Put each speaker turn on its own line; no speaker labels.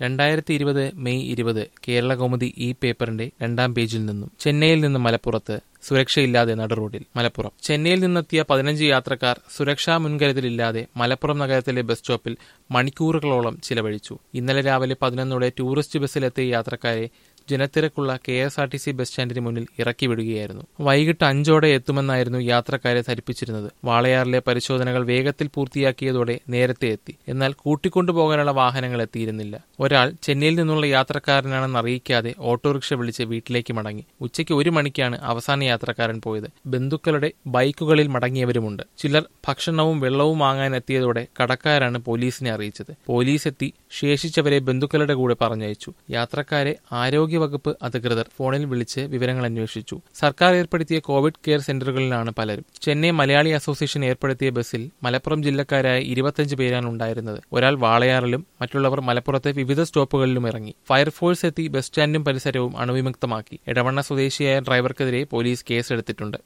രണ്ടായിരത്തി ഇരുപത് മെയ് ഇരുപത് കേരളകൗമുദി ഈ പേപ്പറിന്റെ രണ്ടാം പേജിൽ നിന്നും ചെന്നൈയിൽ നിന്ന് മലപ്പുറത്ത് സുരക്ഷയില്ലാതെ നടുറോഡിൽ മലപ്പുറം ചെന്നൈയിൽ നിന്നെത്തിയ പതിനഞ്ച് യാത്രക്കാർ സുരക്ഷാ മുൻകരുതലില്ലാതെ മലപ്പുറം നഗരത്തിലെ ബസ് സ്റ്റോപ്പിൽ മണിക്കൂറുകളോളം ചിലവഴിച്ചു ഇന്നലെ രാവിലെ പതിനൊന്നോടെ ടൂറിസ്റ്റ് ബസ്സിലെത്തിയ യാത്രക്കാരെ ജനത്തിരക്കുള്ള K S R T C bus സ്റ്റാൻഡിന് മുന്നിൽ ഇറക്കി വിടുകയായിരുന്നു വൈകിട്ട് അഞ്ചോടെ എത്തുമെന്നായിരുന്നു യാത്രക്കാരെ ധരിപ്പിച്ചിരുന്നത് വാളയാറിലെ പരിശോധനകൾ വേഗത്തിൽ പൂർത്തിയാക്കിയതോടെ നേരത്തെ എത്തി എന്നാൽ കൂട്ടിക്കൊണ്ടുപോകാനുള്ള വാഹനങ്ങൾ എത്തിയിരുന്നില്ല ഒരാൾ ചെന്നൈയിൽ നിന്നുള്ള യാത്രക്കാരനാണെന്ന് അറിയിക്കാതെ ഓട്ടോറിക്ഷ വിളിച്ച് വീട്ടിലേക്ക് മടങ്ങി ഉച്ചയ്ക്ക് ഒരു മണിക്കാണ് അവസാന യാത്രക്കാരൻ പോയത് ബന്ധുക്കളുടെ ബൈക്കുകളിൽ മടങ്ങിയവരുമുണ്ട് ചിലർ ഭക്ഷണവും വെള്ളവും വാങ്ങാൻ എത്തിയതോടെ കടക്കാരാണ് പോലീസിനെ അറിയിച്ചത് പോലീസ് എത്തി ശേഷിച്ചവരെ ബന്ധുക്കളുടെ കൂടെ പറഞ്ഞയച്ചു യാത്രക്കാരെ ആരോഗ്യവകുപ്പ് അധികൃതർ ഫോണിൽ വിളിച്ച് വിവരങ്ങൾ അന്വേഷിച്ചു സർക്കാർ ഏർപ്പെടുത്തിയ കോവിഡ് കെയർ സെന്ററുകളിലാണ് പലരും ചെന്നൈ മലയാളി അസോസിയേഷൻ ഏർപ്പെടുത്തിയ ബസ്സിൽ മലപ്പുറം ജില്ലക്കാരായ ഇരുപത്തഞ്ച് പേരാണ് ഉണ്ടായിരുന്നത് ഒരാൾ വാളയാറിലും മറ്റുള്ളവർ മലപ്പുറത്തെ വിവിധ സ്റ്റോപ്പുകളിലും ഇറങ്ങി ഫയർഫോഴ്സ് എത്തി ബസ് സ്റ്റാൻഡും പരിസരവും അണുവിമുക്തമാക്കി എടവണ്ണ സ്വദേശിയായ ഡ്രൈവർക്കെതിരെ പോലീസ് കേസെടുത്തിട്ടുണ്ട്